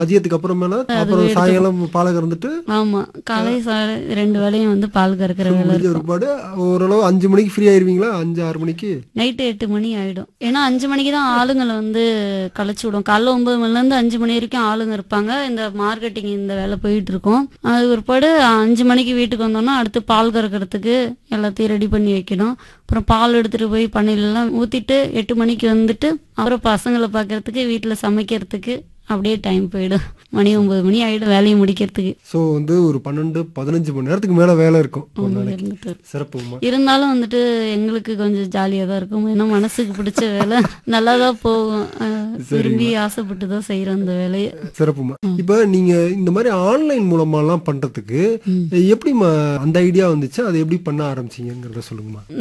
மதியத்துக்கு அப்புறமேல அப்புறம் எடுத்துக்கும். சாயங்காலம் பாலை கறந்துட்டு ஆமா காலை சாலை ரெண்டு வேளையும் வந்து பால் கறக்கிற வேலை முடிஞ்ச இருக்கும் ஒருபாடு ஓரளவு அஞ்சு மணிக்கு ஃப்ரீ ஆயிருவீங்களா அஞ்சு ஆறு மணிக்கு நைட்டு எட்டு மணி ஆயிடும் ஏன்னா அஞ்சு மணிக்கு தான் ஆளுங்களை வந்து களைச்சு விடும் காலைல ஒன்பது மணில இருந்து அஞ்சு மணி வரைக்கும் ஆளுங்க இருப்பாங்க இந்த மார்க்கெட்டிங் இந்த வேலை போயிட்டு இருக்கும் அது பிற்பாடு அஞ்சு மணிக்கு வீட்டுக்கு வந்தோம்னா அடுத்து பால் கறக்கிறதுக்கு எல்லாத்தையும் ரெடி பண்ணி வைக்கணும் அப்புறம் பால் எடுத்துட்டு போய் பண்ணையில எல்லாம் ஊத்திட்டு எட்டு மணிக்கு வந்துட்டு அப்புறம் பசங்களை பார்க்கறதுக்கு வீட்டுல சமைக்கிறதுக்கு அப்படியே டைம் போயிடும் மணி ஒன்பது மணி ஆயிடும் வேலையை முடிக்கிறதுக்கு ஸோ வந்து ஒரு பன்னெண்டு பதினஞ்சு மணி நேரத்துக்கு மேல வேலை இருக்கும் ஒரு ஒண்ணு நாளைக்கு இருந்துட்டு இருக்கும். சிறப்புமா இருந்தாலும் வந்துட்டு எங்களுக்கு கொஞ்சம் ஜாலியாக தான் இருக்கும் ஏன்னா மனசுக்கு பிடிச்ச வேலை நல்லா தான் போகும் அஹ் விரும்பி ஆசைப்பட்டு தான் செய்கிறோம் அந்த வேலையை சிறப்புமா இப்ப நீங்க இந்த மாதிரி ஆன்லைன் மூலமாலாம் பண்றதுக்கு எப்படிம்மா அந்த ஐடியா வந்துச்சு அதை எப்படி பண்ண ஆரம்பிச்சீங்கிறத சொல்லுங்கம்மா